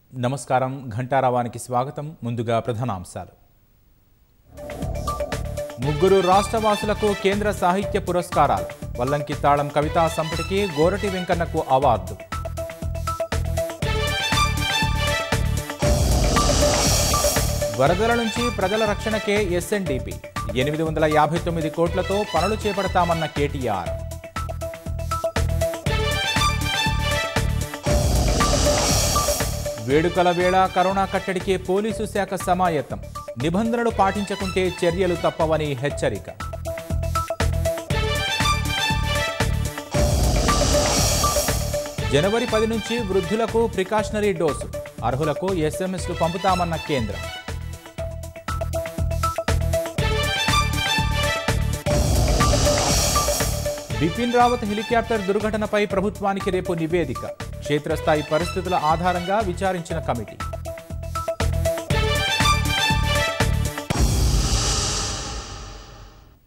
నమస్కారం ఘంటారావానికి స్వాగతం ముందుగా ప్రధానాంశాలు ముగ్గురు రాష్ట్రవాసులకు కేంద్ర సాహిత్య పురస్కారాలు వల్లంకి తాళం కవితా సంపుటికి గోరటి వెంకన్నకు అవార్డు వరదల నుంచి ప్రజల రక్షణకే ఎస్ఎన్డిపి ఎనిమిది వందల యాభై తొమ్మిది కోట్లతో పనులు చేపడతామన్న కేటీఆర్ వేడుకల వేళ కరోనా కట్టడికి పోలీసు శాఖ సమాయత్తం నిబంధనలు పాటించకుంటే చర్యలు తప్పవని హెచ్చరిక జనవరి పది నుంచి వృద్ధులకు ప్రికాషనరీ డోసు అర్హులకు ఎస్ఎంఎస్లు పంపుతామన్న కేంద్రం బిపిన్ రావత్ హెలికాప్టర్ దుర్ఘటనపై ప్రభుత్వానికి రేపు నివేదిక క్షేత్రస్థాయి పరిస్థితుల ఆధారంగా విచారించిన కమిటీ